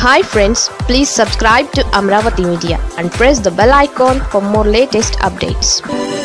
hi friends please subscribe to Amaravati media and press the bell icon for more latest updates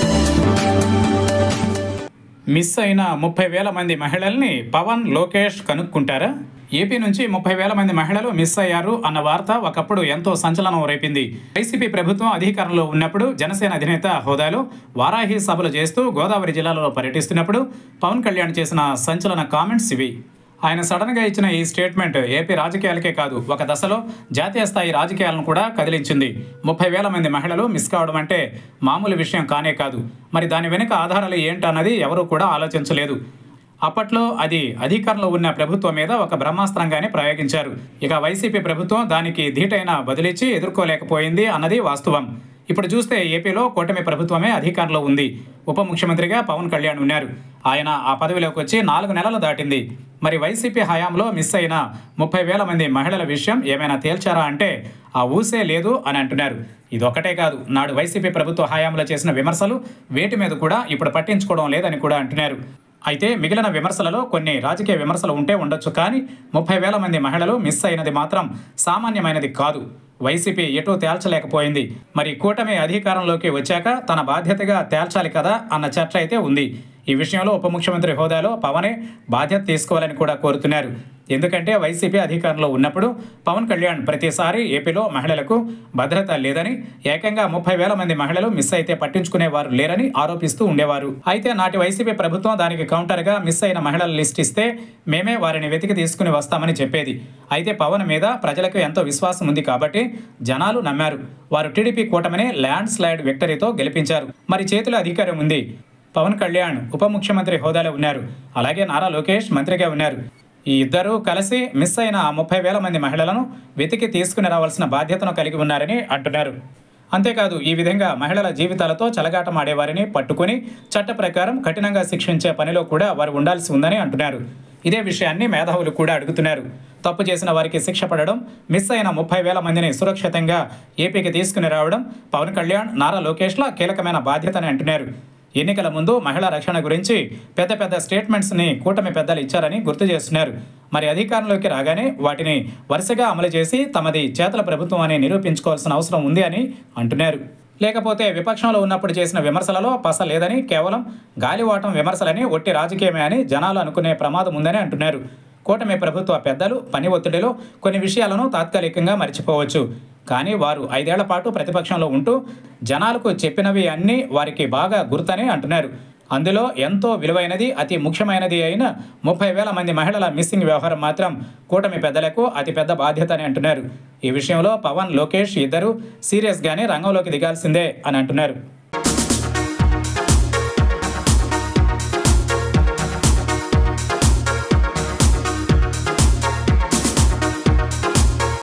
miss అయిన ముప్పై వేల మంది మహిళల్ని Pawan Lokesh కనుక్కుంటారా AP నుంచి ముప్పై వేల మంది మహిళలు మిస్ అయ్యారు అన్న వార్త ఒకప్పుడు ఎంతో సంచలనం రేపింది వైసీపీ ప్రభుత్వం అధికారంలో ఉన్నప్పుడు జనసేన అధినేత హోదాలో వారాహి సభలు చేస్తూ గోదావరి జిల్లాలో పర్యటిస్తున్నప్పుడు పవన్ కళ్యాణ్ చేసిన సంచలన కామెంట్స్ ఇవి ఆయన సడన్గా ఇచ్చిన ఈ స్టేట్మెంట్ ఏపీ రాజకీయాలకే కాదు ఒక దశలో జాతీయ స్థాయి రాజకీయాలను కూడా కదిలించింది ముప్పై వేల మంది మహిళలు మిస్ కావడం అంటే మామూలు విషయం కానే కాదు మరి దాని వెనుక ఆధారాలు ఏంటన్నది ఎవరూ కూడా ఆలోచించలేదు అప్పట్లో అది అధికారంలో ఉన్న ప్రభుత్వం మీద ఒక బ్రహ్మాస్త్రంగానే ప్రయోగించారు ఇక వైసీపీ ప్రభుత్వం దానికి ధీటైన బదిలిచ్చి ఎదుర్కోలేకపోయింది అన్నది వాస్తవం ఇప్పుడు చూస్తే ఏపీలో కూటమి ప్రభుత్వమే అధికారంలో ఉంది ఉప ముఖ్యమంత్రిగా పవన్ కళ్యాణ్ ఉన్నారు ఆయన ఆ పదవిలోకి వచ్చి నాలుగు నెలలు దాటింది మరి వైసీపీ హయాంలో మిస్ అయిన ముప్పై వేల మంది మహిళల విషయం ఏమైనా తేల్చారా అంటే ఆ ఊసే లేదు అని అంటున్నారు ఇదొక్కటే కాదు నాడు వైసీపీ ప్రభుత్వ హయాంలో చేసిన విమర్శలు వేటి మీద కూడా ఇప్పుడు పట్టించుకోవడం లేదని కూడా అంటున్నారు అయితే మిగిలిన విమర్శలలో కొన్ని రాజకీయ విమర్శలు ఉంటే ఉండొచ్చు కానీ ముప్పై వేల మంది మహిళలు మిస్ అయినది మాత్రం సామాన్యమైనది కాదు వైసీపీ ఎటూ తేల్చలేకపోయింది మరి కూటమి అధికారంలోకి వచ్చాక తన బాధ్యతగా తేల్చాలి కదా అన్న చర్చ అయితే ఉంది ఈ విషయంలో ఉప ముఖ్యమంత్రి హోదాలో పవనే బాధ్యత తీసుకోవాలని కూడా కోరుతున్నారు ఎందుకంటే వైసీపీ అధికారంలో ఉన్నప్పుడు పవన్ కళ్యాణ్ ప్రతిసారి ఏపీలో మహిళలకు భద్రత లేదని ఏకంగా ముప్పై వేల మంది మహిళలు మిస్ అయితే పట్టించుకునేవారు లేరని ఆరోపిస్తూ ఉండేవారు అయితే నాటి వైసీపీ ప్రభుత్వం దానికి కౌంటర్గా మిస్ అయిన మహిళల లిస్ట్ ఇస్తే మేమే వారిని వెతికి తీసుకుని వస్తామని చెప్పేది అయితే పవన్ మీద ప్రజలకు ఎంతో విశ్వాసం ఉంది కాబట్టి జనాలు నమ్మారు వారు టీడీపీ కూటమిని ల్యాండ్ స్లైడ్ విక్టరీతో గెలిపించారు మరి చేతిలో అధికారం ఉంది పవన్ కళ్యాణ్ ఉప ముఖ్యమంత్రి హోదాలో ఉన్నారు అలాగే నారా లోకేష్ మంత్రిగా ఉన్నారు ఈ ఇద్దరూ కలిసి మిస్ అయిన ఆ ముప్పై వేల మంది మహిళలను వెతికి తీసుకుని రావాల్సిన బాధ్యతను కలిగి ఉన్నారని అంటున్నారు అంతేకాదు ఈ విధంగా మహిళల జీవితాలతో చెలగాటం ఆడేవారిని పట్టుకుని చట్ట ప్రకారం కఠినంగా శిక్షించే పనిలో కూడా వారు ఉండాల్సి ఉందని అంటున్నారు ఇదే విషయాన్ని మేధావులు కూడా అడుగుతున్నారు తప్పు చేసిన వారికి శిక్ష పడడం మిస్ అయిన ముప్పై వేల మందిని సురక్షితంగా ఏపీకి తీసుకుని రావడం పవన్ కళ్యాణ్ నారా లోకేష్ల కీలకమైన బాధ్యతని అంటున్నారు ఎన్నికల ముందు మహిళా రక్షణ గురించి పెద్ద పెద్ద స్టేట్మెంట్స్ని కూటమి పెద్దలు ఇచ్చారని గుర్తు చేస్తున్నారు మరి అధికారంలోకి రాగానే వాటిని వరుసగా అమలు చేసి తమది చేతల ప్రభుత్వం అని నిరూపించుకోవాల్సిన అవసరం ఉంది అని అంటున్నారు లేకపోతే విపక్షంలో ఉన్నప్పుడు చేసిన విమర్శలలో పస లేదని కేవలం గాలివాటం విమర్శలని ఒట్టి రాజకీయమే అని జనాలు అనుకునే ప్రమాదం ఉందని అంటున్నారు కూటమి ప్రభుత్వ పెద్దలు పని ఒత్తిడిలో కొన్ని విషయాలను తాత్కాలికంగా మర్చిపోవచ్చు కానీ వారు ఐదేళ్ల పాటు ప్రతిపక్షంలో ఉంటూ జనాలకు చెప్పినవి అన్నీ వారికి బాగా గుర్తని అంటున్నారు అందులో ఎంతో విలువైనది అతి ముఖ్యమైనది అయిన ముప్పై వేల మంది మహిళల మిస్సింగ్ వ్యవహారం మాత్రం కూటమి పెద్దలకు అతిపెద్ద బాధ్యత అని అంటున్నారు ఈ విషయంలో పవన్ లోకేష్ ఇద్దరు సీరియస్గానే రంగంలోకి దిగాల్సిందే అని అంటున్నారు